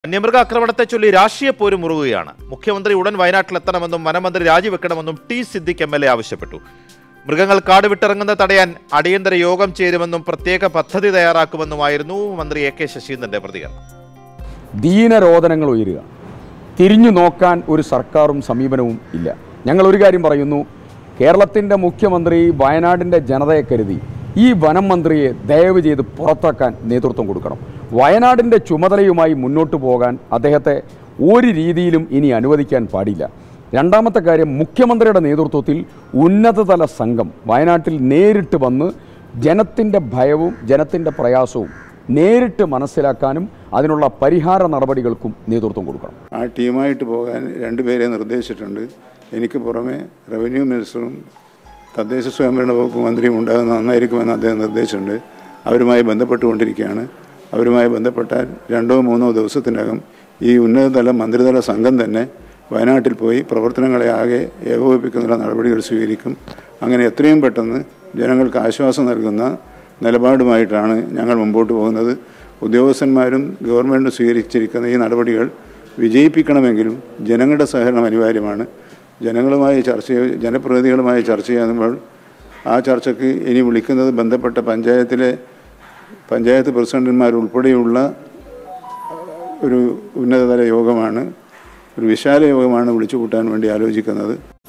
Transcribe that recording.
വന്യമൃഗ ആക്രമണത്തെ ചൊല്ലി രാഷ്ട്രീയ പോര് മുറുകുകയാണ് മുഖ്യമന്ത്രി ഉടൻ വയനാട്ടിലെത്തണമെന്നും വനമന്ത്രി രാജിവെക്കണമെന്നും T Siddique M L A ആവശ്യപ്പെട്ടു മൃഗങ്ങൾ കാട് വിട്ടിറങ്ങുന്നത് തടയാൻ അടിയന്തര യോഗം ചേരുമെന്നും പ്രത്യേക പദ്ധതി തയ്യാറാക്കുമെന്നുമായിരുന്നു മന്ത്രി എ കെ ശശീന്ദ്രന്റെ പ്രതികരണം ദീനരോധനങ്ങൾ ഉയരുക തിരിഞ്ഞു നോക്കാൻ ഒരു സർക്കാരും സമീപനവും ഇല്ല ഞങ്ങൾ ഒരു കാര്യം പറയുന്നു കേരളത്തിൻ്റെ മുഖ്യമന്ത്രി വയനാടിൻ്റെ ജനതയെ കരുതി ഈ വനം മന്ത്രിയെ ദയവ് ചെയ്ത് പുറത്താക്കാൻ നേതൃത്വം കൊടുക്കണം വയനാടിൻ്റെ ചുമതലയുമായി മുന്നോട്ട് പോകാൻ അദ്ദേഹത്തെ ഒരു രീതിയിലും ഇനി അനുവദിക്കാൻ പാടില്ല രണ്ടാമത്തെ കാര്യം മുഖ്യമന്ത്രിയുടെ നേതൃത്വത്തിൽ ഉന്നതതല സംഘം വയനാട്ടിൽ നേരിട്ട് വന്ന് ജനത്തിൻ്റെ ഭയവും ജനത്തിൻ്റെ പ്രയാസവും നേരിട്ട് മനസ്സിലാക്കാനും അതിനുള്ള പരിഹാര നടപടികൾക്കും നേതൃത്വം കൊടുക്കണം ആ ടീമായിട്ട് പോകാൻ രണ്ടുപേരെ നിർദ്ദേശിച്ചിട്ടുണ്ട് എനിക്ക് പുറമെ റവന്യൂ മിനിസ്റ്ററും തദ്ദേശ സ്വയംഭരണ വകുപ്പ് മന്ത്രിയും ഉണ്ടാകുന്ന നന്നായിരിക്കുമെന്ന് അദ്ദേഹം നിർദ്ദേശിച്ചിട്ടുണ്ട് അവരുമായി ബന്ധപ്പെട്ടുകൊണ്ടിരിക്കുകയാണ് അവരുമായി ബന്ധപ്പെട്ടാൽ രണ്ടോ മൂന്നോ ദിവസത്തിനകം ഈ ഉന്നതതല മന്ത്രിതല സംഘം തന്നെ വയനാട്ടിൽ പോയി പ്രവർത്തനങ്ങളെ ആകെ ഏകോപിപ്പിക്കുന്നതിനുള്ള നടപടികൾ സ്വീകരിക്കും അങ്ങനെ എത്രയും പെട്ടെന്ന് ജനങ്ങൾക്ക് ആശ്വാസം നൽകുന്ന നിലപാടുമായിട്ടാണ് ഞങ്ങൾ മുമ്പോട്ട് പോകുന്നത് ഉദ്യോഗസ്ഥന്മാരും ഗവൺമെൻറ് സ്വീകരിച്ചിരിക്കുന്ന ഈ നടപടികൾ വിജയിപ്പിക്കണമെങ്കിലും ജനങ്ങളുടെ സഹകരണം അനിവാര്യമാണ് ജനങ്ങളുമായി ചർച്ച ചെയ്യ- ജനപ്രതിനിധികളുമായി ചർച്ച ചെയ്യുമ്പോൾ ആ ചർച്ചയ്ക്ക് ഇനി വിളിക്കുന്നത് ബന്ധപ്പെട്ട പഞ്ചായത്തിലെ പഞ്ചായത്ത് പ്രസിഡന്റുമാരുൾപ്പെടെയുള്ള ഒരു ഉന്നതതല യോഗമാണ് ഒരു വിശാല യോഗമാണ് വിളിച്ചു കൂട്ടാൻ വേണ്ടി ആലോചിക്കുന്നത്